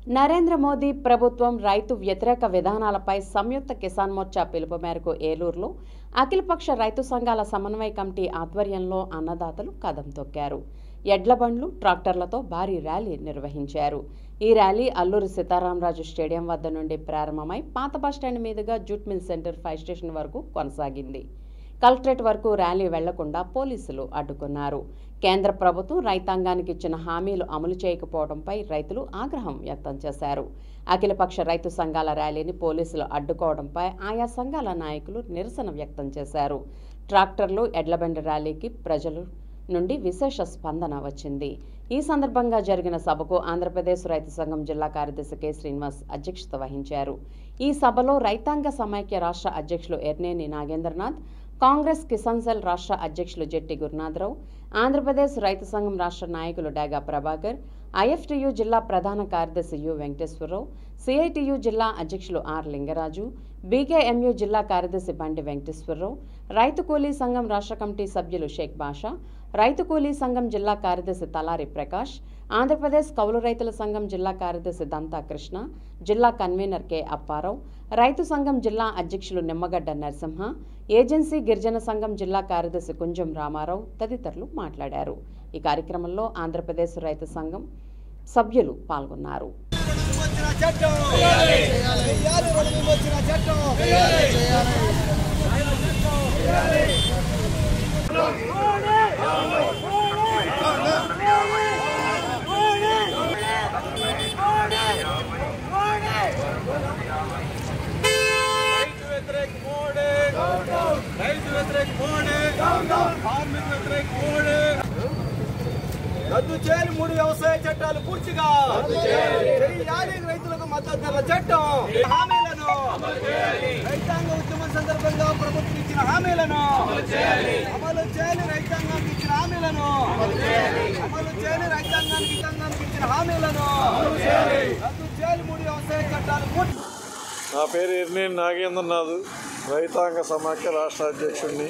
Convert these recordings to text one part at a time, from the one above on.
నరేంద్ర మోదీ ప్రభుత్వం రైతు వ్యతిరేక విధానాలపై సంయుక్త కిసాన్ మోర్చా పిలుపు మేరకు ఏలూరులో అఖిలపక్ష రైతు సంఘాల సమన్వయ కమిటీ ఆధ్వర్యంలో అన్నదాతలు కదం తొక్కారు ఎడ్ల బండ్లు ట్రాక్టర్లతో భారీ ర్యాలీ నిర్వహించారు ఈ ర్యాలీ అల్లూరి సీతారామరాజు స్టేడియం వద్ద నుండి ప్రారంభమై పాత బస్టాండ్ మీదుగా jute mill centre fire station వరకు కొనసాగింది కలెక్టరేట్ వరకు ర్యాలీ వెళ్లకుండా పోలీసులు అడ్డుకున్నారు కేంద్ర ప్రభుత్వం రైతాంగానికి ఇచ్చిన హామీలు అమలు చేయకపోవడంపై రైతులు ఆగ్రహం వ్యక్తం చేశారు అఖిలపక్ష రైతు సంఘాల ర్యాలీని పోలీసులు అడ్డుకోవడంపై ఆయా సంఘాల నాయకులు నిరసన వ్యక్తం చేశారు ట్రాక్టర్లు ఎడ్లబండి ర్యాలీకి ప్రజలు నుండి విశేష స్పందన వచ్చింది ఈ సందర్భంగా జరిగిన సభకు ఆంధ్రప్రదేశ్ రైతు సంఘం జిల్లా కార్యదర్శి కె శ్రీనివాస్ అధ్యక్షత వహించారు ఈ సభలో రైతాంగ సమైక్య రాష్ట్ర అధ్యక్షులు ఎర్నేని నాగేంద్రనాథ్ కాంగ్రెస్ కిసాన్ సెల్ రాష్ట్ర అధ్యక్షులు జెట్టి గురునాథరావు ఆంధ్రప్రదేశ్ రైతు సంఘం రాష్ట్ర నాయకులు డాగా ప్రభాకర్ ఐఎఫ్టియు జిల్లా ప్రధాన కార్యదర్శి యు వెంకటేశ్వరరావు సిఐటియు జిల్లా అధ్యక్షులు ఆర్ లింగరాజు బీకేఎంయు జిల్లా కార్యదర్శి బండి వెంకటేశ్వరరావు రైతు కూలీ సంఘం రాష్ట్ర కమిటీ సభ్యులు షేక్ బాషా రైతు కూలీ సంఘం జిల్లా కార్యదర్శి తలారి ప్రకాష్ ఆంధ్రప్రదేశ్ కౌలు రైతుల సంఘం జిల్లా కార్యదర్శి దంతా కృష్ణ జిల్లా కన్వీనర్ కె అప్పారావు రైతు సంఘం జిల్లా అధ్యక్షులు నిమ్మగడ్డ నరసింహ ఏజెన్సీ గిరిజన సంఘం జిల్లా కార్యదర్శి కుంజం రామారావు తదితరులు మాట్లాడారు ఈ కార్యక్రమంలో ఆంధ్రప్రదేశ్ రైతు సంఘం సభ్యులు పాల్గొన్నారు వచ్చిన చట్టం చేయాలి రెండు వచ్చిన చట్టం రైతు వ్యతిరేక మోడీ రైతు వ్యతిరేక మోడీ కార్మిక వ్యతిరేక మోడీ రద్దు చేయాలి మూడు వ్యవసాయ చట్టాలు పూర్తిగా చేయాలి రైతులకు మద్దతు ధరల చట్టం హామీలను రైతాంగ ఉద్యమం సందర్భంగా ప్రభుత్వం ఇచ్చిన హామీలను అమలు చేయాలి రైతాంగానికి ఇచ్చిన హామీలను అమలు చేయాలి రైతాంగానికి రైతాంగానికి ఇచ్చిన హామీలను రద్దు చేయాలి మూడు వ్యవసాయ చట్టాలు పూర్తి నా పేరు ఎర్నేని నాగేంద్రనాథ్ రైతాంగ సమాఖ్య రాష్ట్ర అధ్యక్షుడిని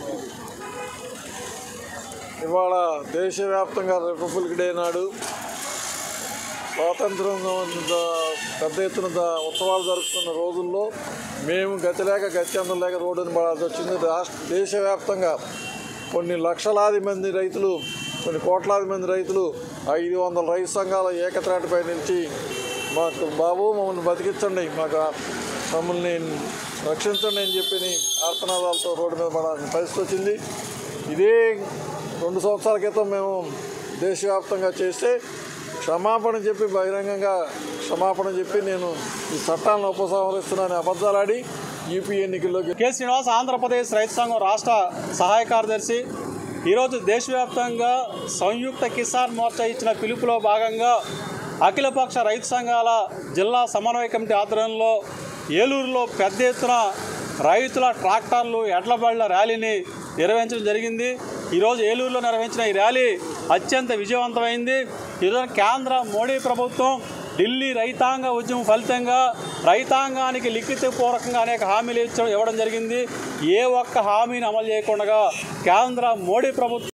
ఇవాళ దేశవ్యాప్తంగా రిపబ్లిక్ డే నాడు స్వాతంత్రం ద- పెద్ద ఎత్తున ద- ఉత్సవాలు జరుపుతున్న రోజుల్లో మేము గతి లేక గత్యంతరం లేక రోడ్డుని పడాల్సి వచ్చింది రాష్ట్ర దేశవ్యాప్తంగా కొన్ని లక్షలాది మంది రైతులు కొన్ని కోట్లాది మంది రైతులు ఐదు వందల రైతు సంఘాల ఏకత్రాటిపై నిలిచి మాకు బాబు మమ్మల్ని బతికించండి మాకు మమ్మల్ని రక్షించండి అని చెప్పి ఆర్తనాదాలతో రోడ్డు మీద పడాల్సిన పరిస్థితి వచ్చింది ఇదే రెండు సంవత్సరాల క్రితం మేము దేశవ్యాప్తంగా చేస్తే క్షమాపణ చెప్పి బహిరంగంగా క్షమాపణ చెప్పి నేను ఈ చట్టాలను ఉపసంహరిస్తున్నానని అబద్ధాలాడి యూపీ ఎన్నికల్లోకి కె శ్రీనివాస్ ఆంధ్రప్రదేశ్ రైతు సంఘం రాష్ట్ర సహాయ కార్యదర్శి ఈరోజు దేశవ్యాప్తంగా సంయుక్త కిసాన్ మోర్చా ఇచ్చిన పిలుపులో భాగంగా అఖిలపక్ష రైతు సంఘాల జిల్లా సమన్వయ కమిటీ ఆధ్వర్యంలో ఏలూరులో పెద్ద ఎత్తున రైతుల ట్రాక్టర్లు ఎడ్ల బళ్ళ ర్యాలీని నిర్వహించడం జరిగింది ఈరోజు ఏలూరులో నిర్వహించిన ఈ ర్యాలీ అత్యంత విజయవంతమైంది ఈరోజు కేంద్ర మోడీ ప్రభుత్వం ఢిల్లీ రైతాంగ ఉద్యమం ఫలితంగా రైతాంగానికి లిఖితపూర్వకంగా అనేక హామీలు ఇచ్చ- ఇవ్వడం జరిగింది ఏ ఒక్క హామీని అమలు చేయకుండా కేంద్ర మోడీ ప్రభుత్వం